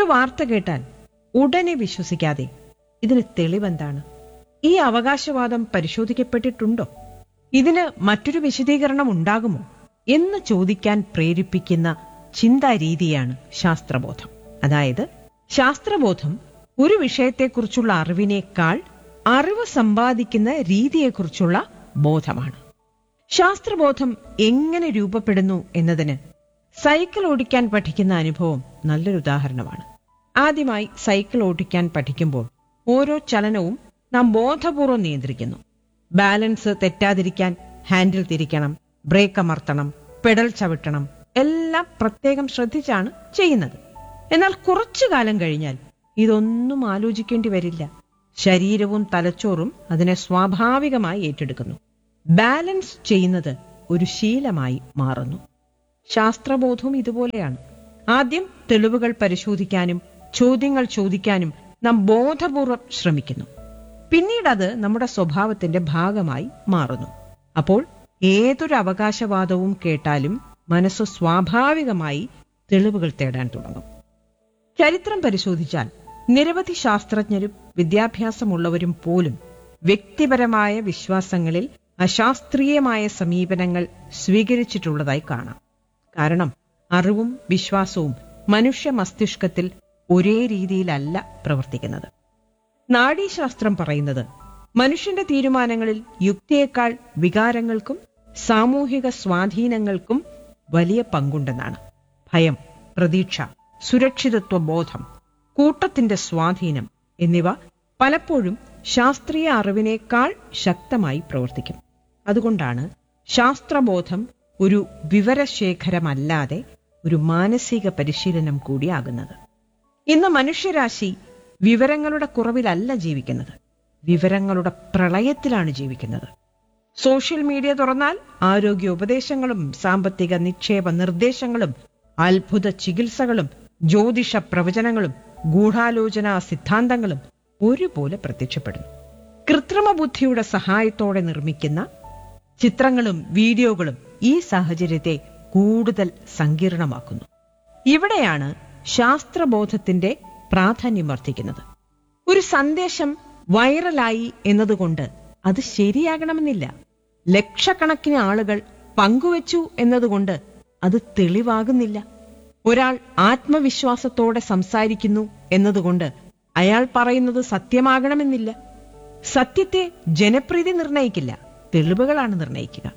വാർത്ത കേട്ടാൽ ഉടനെ വിശ്വസിക്കാതെ ഇതിന് തെളിവെന്താണ് ഈ അവകാശവാദം പരിശോധിക്കപ്പെട്ടിട്ടുണ്ടോ ഇതിന് മറ്റൊരു വിശദീകരണം ഉണ്ടാകുമോ എന്ന് ചോദിക്കാൻ പ്രേരിപ്പിക്കുന്ന ചിന്താരീതിയാണ് ശാസ്ത്രബോധം അതായത് ശാസ്ത്രബോധം ഒരു വിഷയത്തെക്കുറിച്ചുള്ള അറിവിനേക്കാൾ അറിവ് സമ്പാദിക്കുന്ന രീതിയെക്കുറിച്ചുള്ള ബോധമാണ് ശാസ്ത്രബോധം എങ്ങനെ രൂപപ്പെടുന്നു എന്നതിന് സൈക്കിൾ ഓടിക്കാൻ പഠിക്കുന്ന അനുഭവം നല്ലൊരു ഉദാഹരണമാണ് ആദ്യമായി സൈക്കിൾ ഓടിക്കാൻ പഠിക്കുമ്പോൾ ഓരോ ചലനവും നാം ബോധപൂർവ്വം നിയന്ത്രിക്കുന്നു ബാലൻസ് തെറ്റാതിരിക്കാൻ ഹാൻഡിൽ തിരിക്കണം ബ്രേക്ക് അമർത്തണം പെഡൽ ചവിട്ടണം എല്ലാം പ്രത്യേകം ശ്രദ്ധിച്ചാണ് ചെയ്യുന്നത് എന്നാൽ കുറച്ചു കാലം കഴിഞ്ഞാൽ ഇതൊന്നും ആലോചിക്കേണ്ടി വരില്ല ശരീരവും തലച്ചോറും അതിനെ സ്വാഭാവികമായി ഏറ്റെടുക്കുന്നു ബാലൻസ് ചെയ്യുന്നത് ഒരു ശീലമായി മാറുന്നു ശാസ്ത്രബോധവും ഇതുപോലെയാണ് ആദ്യം തെളിവുകൾ പരിശോധിക്കാനും ചോദ്യങ്ങൾ ചോദിക്കാനും നാം ബോധപൂർവം ശ്രമിക്കുന്നു പിന്നീട് അത് നമ്മുടെ സ്വഭാവത്തിന്റെ ഭാഗമായി മാറുന്നു അപ്പോൾ ഏതൊരു അവകാശവാദവും കേട്ടാലും മനസ്സ് സ്വാഭാവികമായി തെളിവുകൾ തേടാൻ തുടങ്ങും ചരിത്രം പരിശോധിച്ചാൽ നിരവധി ശാസ്ത്രജ്ഞരും വിദ്യാഭ്യാസമുള്ളവരും പോലും വ്യക്തിപരമായ വിശ്വാസങ്ങളിൽ അശാസ്ത്രീയമായ സമീപനങ്ങൾ സ്വീകരിച്ചിട്ടുള്ളതായി കാണാം കാരണം അറിവും വിശ്വാസവും മനുഷ്യ മസ്തിഷ്കത്തിൽ ഒരേ രീതിയിലല്ല പ്രവർത്തിക്കുന്നത് നാഡീശാസ്ത്രം പറയുന്നത് മനുഷ്യന്റെ തീരുമാനങ്ങളിൽ യുക്തിയേക്കാൾ വികാരങ്ങൾക്കും സാമൂഹിക സ്വാധീനങ്ങൾക്കും വലിയ പങ്കുണ്ടെന്നാണ് ഭയം പ്രതീക്ഷ സുരക്ഷിതത്വ ബോധം കൂട്ടത്തിന്റെ സ്വാധീനം എന്നിവ പലപ്പോഴും ശാസ്ത്രീയ അറിവിനേക്കാൾ ശക്തമായി പ്രവർത്തിക്കും അതുകൊണ്ടാണ് ശാസ്ത്രബോധം ഒരു വിവരശേഖരമല്ലാതെ ഒരു മാനസിക പരിശീലനം കൂടിയാകുന്നത് ഇന്ന് മനുഷ്യരാശി വിവരങ്ങളുടെ കുറവിലല്ല ജീവിക്കുന്നത് വിവരങ്ങളുടെ പ്രളയത്തിലാണ് ജീവിക്കുന്നത് സോഷ്യൽ മീഡിയ തുറന്നാൽ ആരോഗ്യ ഉപദേശങ്ങളും സാമ്പത്തിക നിക്ഷേപ നിർദ്ദേശങ്ങളും അത്ഭുത ചികിത്സകളും ജ്യോതിഷ പ്രവചനങ്ങളും ഗൂഢാലോചനാ സിദ്ധാന്തങ്ങളും ഒരുപോലെ പ്രത്യക്ഷപ്പെടുന്നു കൃത്രിമ ബുദ്ധിയുടെ സഹായത്തോടെ നിർമ്മിക്കുന്ന ചിത്രങ്ങളും വീഡിയോകളും ഈ സാഹചര്യത്തെ കൂടുതൽ സങ്കീർണമാക്കുന്നു ഇവിടെയാണ് ശാസ്ത്രബോധത്തിന്റെ പ്രാധാന്യം വർദ്ധിക്കുന്നത് ഒരു സന്ദേശം വൈറലായി എന്നതുകൊണ്ട് അത് ശരിയാകണമെന്നില്ല ലക്ഷക്കണക്കിന് ആളുകൾ പങ്കുവച്ചു എന്നതുകൊണ്ട് അത് തെളിവാകുന്നില്ല ഒരാൾ ആത്മവിശ്വാസത്തോടെ സംസാരിക്കുന്നു എന്നതുകൊണ്ട് അയാൾ പറയുന്നത് സത്യമാകണമെന്നില്ല സത്യത്തെ ജനപ്രീതി നിർണയിക്കില്ല തെളിവുകളാണ് നിർണയിക്കുക